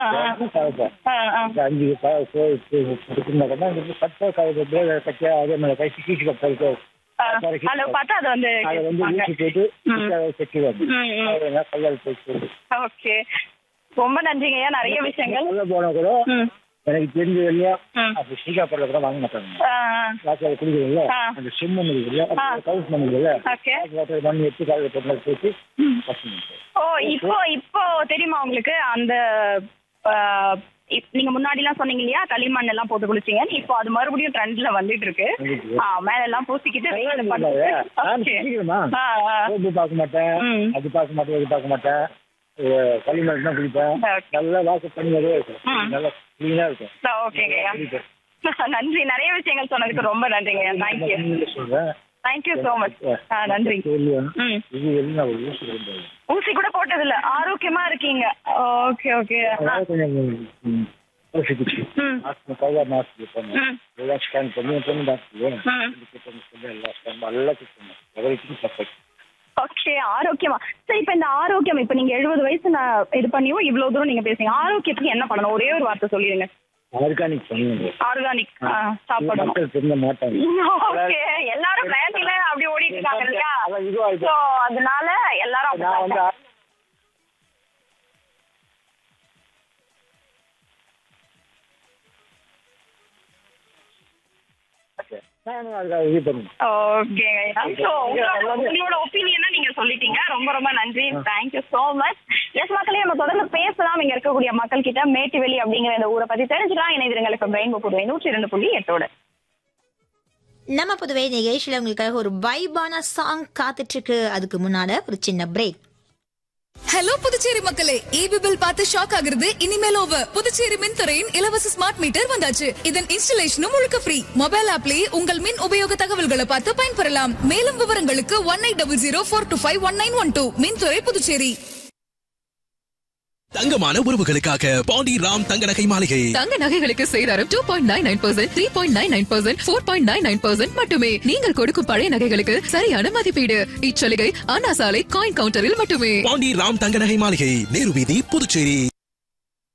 ஆ, ஆ. கவுப்போம் ஆ, ஆ. இந்த அஞ்சு கொடுத்துருந்தாங்கன்னா இந்த பத்து கவுப்பு பிரேக் கட்டியா அதே மாதிரி கை கீச்சு கப்பலுக்கு ஆ, அளவு பார்த்தா அது வந்து அதை வந்து கேட்பாங்க. ஊசி போட்டு ம். செட்டுவாங்க ம், ம். அதெல்லாம் கையால் போட்டு ஓகே ரொம்ப நன்றிங்க ஐயா நிறைய விஷயங்கள் உள்ள போனா கூட ம். எனக்கு தெரிஞ்சது இல்லையா ம். அப்படி சீக்காப்பரில் கூட வாங்க மாட்டாங்க ஆ, ஆ. வாக்கில் குடிக்கிறீங்களா ஆ. அந்த செம்மண் இருக்குல்ல ஆ. கவுஸ் மண் இருக்குல்ல ஓகே வாட்டர் மண் எடுத்து காலையில் பொருள் போட்டு பசங்க ஓ இப்போ இப்போ தெரியுமா உங்களுக்கு அந்த ஆ, இப்- நீங்க முன்னாடி எல்லாம் சொன்னீங்க இல்லையா களிமண் எல்லாம் போட்டு குளிச்சீங்க இப்போ அது மறுபடியும் ட்ரெண்ட்ல வந்துட்டு இருக்கு வந்துட்டு. ஆ, மேல எல்லாம் பூசிக்கிட்டு வெயில நான் படுத்து குடிக்கிறேமா ஓகே சோப்பு பார்க்க மாட்டேன் ம். அது பார்க்க மாட்டேன் இது பார்க்க மாட்டேன் அஹ் களிமண் தான் குளிப்பேன் Okay. நல்லா வாக்கு பண்ணியே இருக்கும் ம். நல்லா க்ளீனாக இருக்கும் ஓகேங்க ஐயா குளிப்பேன். நன்றி நிறைய விஷயங்கள் சொன்னதுக்கு ரொம்ப நன்றிங்க ஐயா தேங்க்யூ நீங்க சொல்றேன் தேங்க்யூ ஸோ மச் ஆ நன்றி சொல்லுவேன் ம் இது வெளியே நான் ஒரு ஊசி கொண்டு வரேன். ஊசி கூட போட்டது இல்ல ஆரோக்கியமா இருக்கீங்க ஓகே ஓகே அதனால கொஞ்சம் ம், ஊசி குச்சி ம். மாஸ்க் கவர் மாஸ்க் போடணும் ம். எல்லாம் ஸ்கேன் பண்ணி பொண்ணு டாக்டர் ம். எல்லாம் ஸ்கேன் எல்லாம் செக் பண்ணணும் எவரிக்கும் பர்ஃபெக்ட் ஓகே ஆரோக்கியமா சரி இப்ப இந்த ஆரோக்கியம் இப்ப நீங்க எழுபது வயசு நான் இது பண்ணியும் இவ்வளவு தூரம் நீங்க பேசுறீங்க ஆரோக்கியத்துக்கு என்ன பண்ணணும் ஒரே ஒரு வார்த்தை சொல்லிடுங்க ஆர்கானிக் பண்ணுங்க ஆர்கானிக் சாப்பிடணும் மக்கள் திரும்ப மாட்டாங்க ஓகே எல்லாரும் ஃபேமிலில அப்படி ஓடிட்டு இருக்காங்க இல்லையா அதான் இதுவா இருக்கு. சோ அதனால எல்லாரும் நான் வந்து அப்படிதான். நானும் அதுக்காக இது பண்ணுவேன் ஓகேங்க ஸோ உங்களோட ஒப்பீனியனை நீங்க சொல்லிட்டீங்க ரொம்ப ரொம்ப நன்றி தேங்க்யூ ஸோ மச் எஸ் மக்களே நம்ம தொடர்ந்து பேசலாம் இங்க இருக்கக்கூடிய மக்கள் கிட்ட மேட்டுவெளி அப்படிங்கிற இந்த ஊரை பத்தி தெரிஞ்சுக்கலாம் இணைந்திருங்களுக்கு பிரெயின் புதுவை நூற்றி இரண்டு புள்ளி எட்டோட நம்ம புதுவை நிகழ்ச்சியில் உங்களுக்காக ஒரு வைபான சாங் காத்துட்டு இருக்கு அதுக்கு முன்னால ஒரு சின்ன பிரேக் ஹலோ புதுச்சேரி மக்களே ஈபி பில் பார்த்து ஷாக் ஆகுறது இனிமேல் ஓவர் புதுச்சேரி மின்துறையின் இலவச ஸ்மார்ட் மீட்டர் வந்தாச்சு இதன் இன்ஸ்டலேஷனும் முழுக்க ஃப்ரீ மொபைல் ஆப்லயே உங்கள் மின் உபயோக தகவல்களை பார்த்து பயன்பெறலாம் மேலும் விவரங்களுக்கு one eight double zero four two five one nine one two மின்துறை புதுச்சேரி தங்கமான உறவுகளுக்காக பாண்டி ராம் தங்க நகை மாளிகை தங்க நகைகளுக்கு சேதாரம் two point nine nine percent three point nine nine percent four point nine nine percent மட்டுமே நீங்கள் கொடுக்கும் பழைய நகைகளுக்கு சரியான மதிப்பீடு இச்சலுகை அண்ணா சாலை காயின் கவுண்டரில் மட்டுமே பாண்டி ராம் தங்க நகை மாளிகை நேரு வீதி புதுச்சேரி